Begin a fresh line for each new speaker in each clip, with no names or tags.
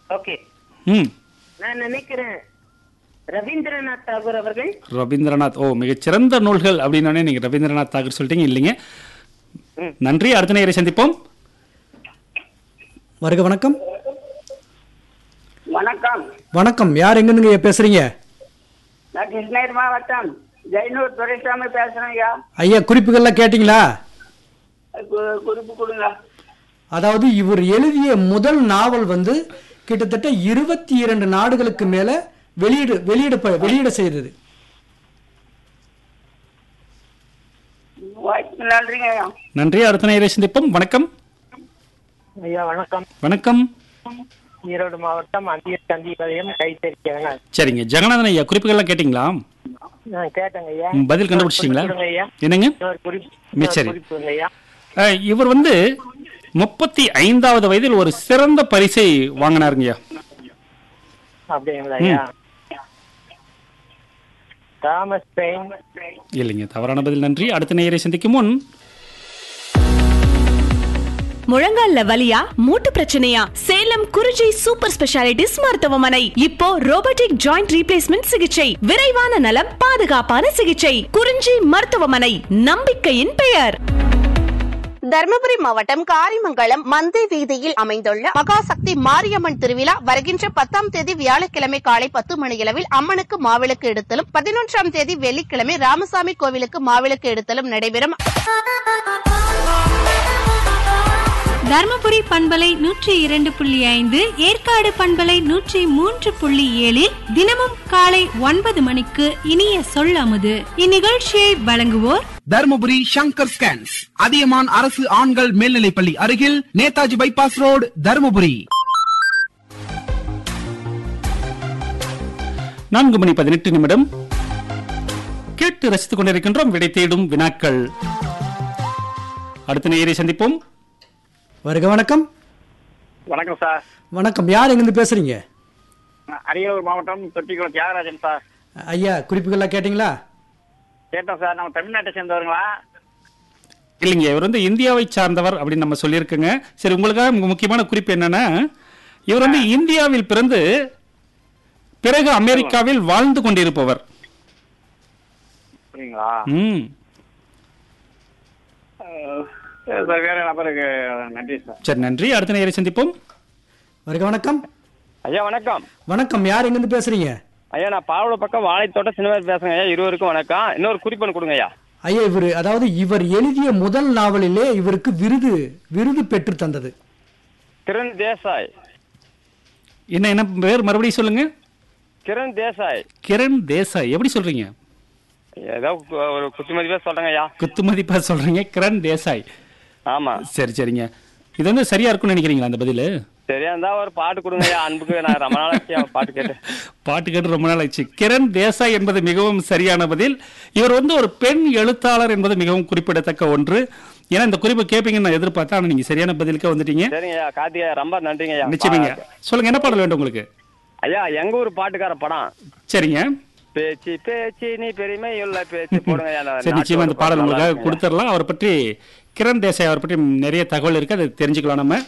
Okay
ம்
நான் நினைக்கிறேன் ரவீந்திரநாத் தாகூர் அவர்கள்
ரவீந்திரநாத் ஓ மிகச்சிறந்த நூல்கள் அப்படின்னே நீங்க ரவீந்திரநாத் தாகூர் சொல்லிட்டீங்க இல்லைங்க
ம்.
நன்றி அடுத்த நேரை சந்திப்போம்
வருக வணக்கம்
வணக்கம்
வணக்கம் யார் எங்கிருந்துங்க பேசுறீங்க
நான் கிருஷ்ணகிரி மாவட்டம் ஜெயனூர் துரைசாமி பேசுறேன் ஐயா
ஐயா குறிப்புகள்லாம் கேட்டிங்களா
கு- குறிப்பு கொடுங்க
அதாவது இவர் எழுதிய முதல் நாவல் வந்து கிட்டத்தட்ட இருபத்தி இரண்டு நாடுகளுக்கு மேல வெளியீடு வெளியிட வெளியிட செய்தது
வாய்ப்பு நன்றிங்க ஐயா
நன்றி அடுத்த நேரை சந்திப்போம் வணக்கம்
ஐயா வணக்கம்
வணக்கம்
ஈரோடு மாவட்டம் அந்திய சந்திபாளையம் கைத்தறிக்கிறேன்
சரிங்க ஜெகநாதன் ஐயா குறிப்புகள்லாம் கேட்டிங்களா
நான் கேட்டேங்க ஐயா
ம், பதில் கண்டுபிடிச்சிட்டீங்களா
கொடுங்க ஐயா
என்னங்க
இன்னொரு குறிப்பு
மிச்சரி.
இன்னொரு குறிப்பு ஐயா
அஹ், இவர் வந்து முப்பத்தி ஐந்தாவது வயதில் ஒரு சிறந்த பரிசை வாங்கினாருங்கய்யா
அப்படிங்களா ஐயா தாமஸ் பெயின்
இல்லைங்க தவறான பதில் நன்றி அடுத்த நேரை சந்திக்கும் முன்
முழங்கால்ல வலியா மூட்டு பிரச்சனையா சேலம் குறிஞ்சி சூப்பர் ஸ்பெஷாலிட்டிஸ் மருத்துவமனை இப்போ ரோபோட்டிக் ஜாயிண்ட் ரீப்ளேஸ்மெண்ட் சிகிச்சை விரைவான நலம் பாதுகாப்பான சிகிச்சை குறிஞ்சி மருத்துவமனை நம்பிக்கையின் பெயர்
தருமபுரி மாவட்டம் காரிமங்கலம் மந்தை வீதியில் அமைந்துள்ள மகாசக்தி மாரியம்மன் திருவிழா வருகின்ற பத்தாம் தேதி வியாழக்கிழமை காலை பத்து மணியளவில் அம்மனுக்கு மாவிளக்கு எடுத்தலும் பதினொன்றாம் தேதி வெள்ளிக்கிழமை ராமசாமி கோவிலுக்கு மாவிளக்கு எடுத்தலும் நடைபெறும்
தர்மபுரி பண்பலை நூற்றி இரண்டு புள்ளி ஐந்து ஏற்காடு பண்பலை நூற்றி மூன்று புள்ளி ஏழில் தினமும் காலை ஒன்பது மணிக்கு இனிய சொல்லமுது இந்நிகழ்ச்சியை வழங்குவோர்
தர்மபுரி சங்கர் ஸ்கேன்ஸ் அதியமான் அரசு ஆண்கள் மேல்நிலைப்பள்ளி அருகில் நேதாஜி பைபாஸ் ரோடு தர்மபுரி
நான்கு மணி பதினெட்டு நிமிடம் கேட்டு ரசித்துக் கொண்டிருக்கின்றோம் விடை தேடும் வினாக்கள் அடுத்த நேரை சந்திப்போம்
வருக வணக்கம்
வணக்கம் சார்
வணக்கம் யார் எங்கிருந்து பேசுறீங்க
அரியலூர் மாவட்டம் தொட்டிக்குளம் தியாகராஜன் சார்
ஐயா குறிப்புகள்லாம் கேட்டிங்களா
கேட்டோம் சார் நம்ம தமிழ்நாட்டை சேர்ந்தவருங்களா
இல்லைங்க இவர் வந்து இந்தியாவை சார்ந்தவர் அப்படின்னு நம்ம சொல்லியிருக்கோங்க சரி உங்களுக்காக மு- முக்கியமான குறிப்பு என்னன்னா இவர் வந்து இந்தியாவில் பிறந்து பிறகு அமெரிக்காவில் வாழ்ந்து கொண்டிருப்பவர்
அப்படிங்களா
ம்
சார் வேற நபருக்கு நன்றி சார்
சரி நன்றி அடுத்த நேரை சந்திப்போம்
வருக வணக்கம்
ஐயா வணக்கம்
வணக்கம் யார் எங்கிருந்து பேசுறீங்க
ஐயா நான் பாவல பக்கம் வாழைத்தோட்ட சினிமா பேசுறேன் ஐயா இருவருக்கும் வணக்கம் இன்னொரு குறிப்பு கொடுங்க ஐயா
ஐயா இவர் அதாவது இவர் எழுதிய முதல் நாவலிலே இவருக்கு விருது விருது பெற்று தந்தது
கிரண் தேசாய்
என்ன என்ன பேர் மறுபடியும் சொல்லுங்க
கிரண் தேசாய்
கிரண் தேசாய் எப்படி சொல்றீங்க
ஏதோ கு- ஒரு குத்துமதிப்பா சொல்றேங்க ஐயா
குத்து மதிப்பா சொல்றீங்க கிரண் தேசாய்
ஆமா
சரி சரிங்க இது வந்து சரியா இருக்கும்னு நினைக்கிறீங்களா அந்த பதிலு
சரியா இருந்தா ஒரு பாட்டு கொடுங்க ஐயா அன்புக்கு நான் ரொம்ப நாளாச்சு ஐயா பாட்டு கேட்டு
பாட்டு கேட்டு ரொம்ப நாள் ஆச்சு கிரண் தேசாய் என்பது மிகவும் சரியான பதில் இவர் வந்து ஒரு பெண் எழுத்தாளர் என்பது மிகவும் குறிப்பிடத்தக்க ஒன்று ஏன்னா இந்த குறிப்பு கேட்பீங்கன்னு நான் எதிர்பார்த்தேன் ஆனா நீங்க சரியான பதிலுக்கு வந்துட்டீங்க
சரிங்க ஐயா கார்த்திகா ரொம்ப நன்றிங்க ஐயா
நிச்சயமாங்க சொல்லுங்க என்ன பாடல் வேண்டும் உங்களுக்கு
ஐயா எங்க ஊர் பாட்டுக்கார படம்
சரிங்க
பேச்சு பேச்சு நீ பெருமை உள்ள பேச்சு போடுங்க ஐயா அந்த
சரி நிச்சயமா இந்த
நாட்டோட
பாடல்
பாட்டு நல்லா
உங்களுக்காக
இருக்குங்க ஐயா.
கொடுத்துடலாம் அவரை பற்றி கிரண் தேசாய் அவரை பற்றி நிறைய தகவல் இருக்கு அதை தெரிஞ்சுக்கலாம் நம்ம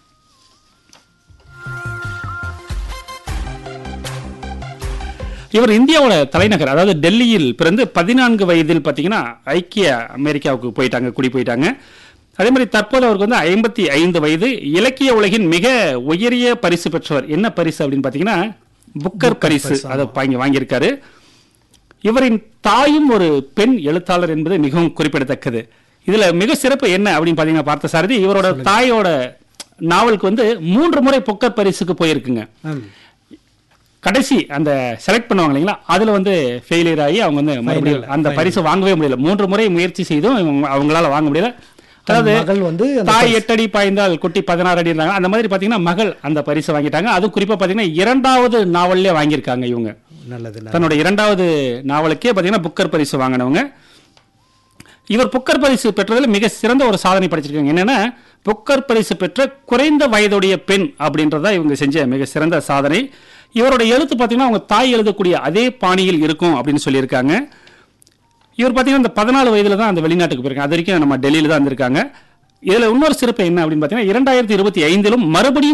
இவர் இந்தியாவோட தலைநகர் அதாவது டெல்லியில் பிறந்து பதினான்கு வயதில் பார்த்தீங்கன்னா ஐக்கிய அமெரிக்காவுக்கு போயிட்டாங்க குடி போயிட்டாங்க அதே மாதிரி தற்போது அவருக்கு வந்து ஐம்பத்தி ஐந்து வயது இலக்கிய உலகின் மிக உயரிய பரிசு பெற்றவர் என்ன பரிசு அப்படின்னு பார்த்தீங்கன்னா புக்கர் பரிசு அதை வாங்கி வாங்கியிருக்காரு இவரின் தாயும் ஒரு பெண் எழுத்தாளர் என்பது மிகவும் குறிப்பிடத்தக்கது இதுல மிக சிறப்பு என்ன அப்படின்னு பாத்தீங்கன்னா பார்த்த சாரதி இவரோட தாயோட நாவலுக்கு வந்து மூன்று முறை புக்கர் பரிசுக்கு போயிருக்குங்க
ஆம்.
கடைசி அந்த செலக்ட் பண்ணுவாங்க இல்லைங்களா அதுல வந்து ஃபெயிலியர் ஆகி அவங்க வந்து மறுபடியும்
Final,
அந்த
final.
பரிசு வாங்கவே முடியல மூன்று முறை முயற்சி செய்தும் இவங்க- அவங்களால வாங்க முடியல அதாவது
மகள் வந்து அந்த
தாய்
பரிசு-
எட்டு அடி பாய்ந்தால் குட்டி பதினாறு அடி இருந்தாங்க அந்த மாதிரி பாத்தீங்கன்னா மகள் அந்த பரிசை வாங்கிட்டாங்க அதுவும் குறிப்பா பாத்தீங்கன்னா இரண்டாவது நாவல்லே வாங்கியிருக்காங்க இவங்க
நல்லது நல்லது.
தன்னோட இரண்டாவது நாவலுக்கே பாத்தீங்கன்னா புக்கர் பரிசு வாங்கினவங்க இவர் புக்கர் பரிசு பெற்றதில் மிக சிறந்த ஒரு சாதனை படைச்சிருக்காங்க என்னன்னா புக்கர் பரிசு பெற்ற குறைந்த வயதுடைய பெண் அப்படின்றதா இவங்க செஞ்ச மிக சிறந்த சாதனை இவரோட எழுத்து பார்த்தீங்கன்னா அவங்க தாய் எழுதக்கூடிய அதே பாணியில் இருக்கும் அப்படின்னு சொல்லியிருக்காங்க இவர் பார்த்தீங்கன்னா இந்த பதினாலு வயதுல தான் அந்த வெளிநாட்டுக்கு போயிருக்காங்க அது வரைக்கும் நம்ம டெல்லியில தான் இருந்திருக்காங்க இதுல இன்னொரு சிறப்பு என்ன அப்படின்னு பார்த்தீங்கன்னா இரண்டாயிரத்தி இருபத்தி ஐந்திலும் மறுபடியும்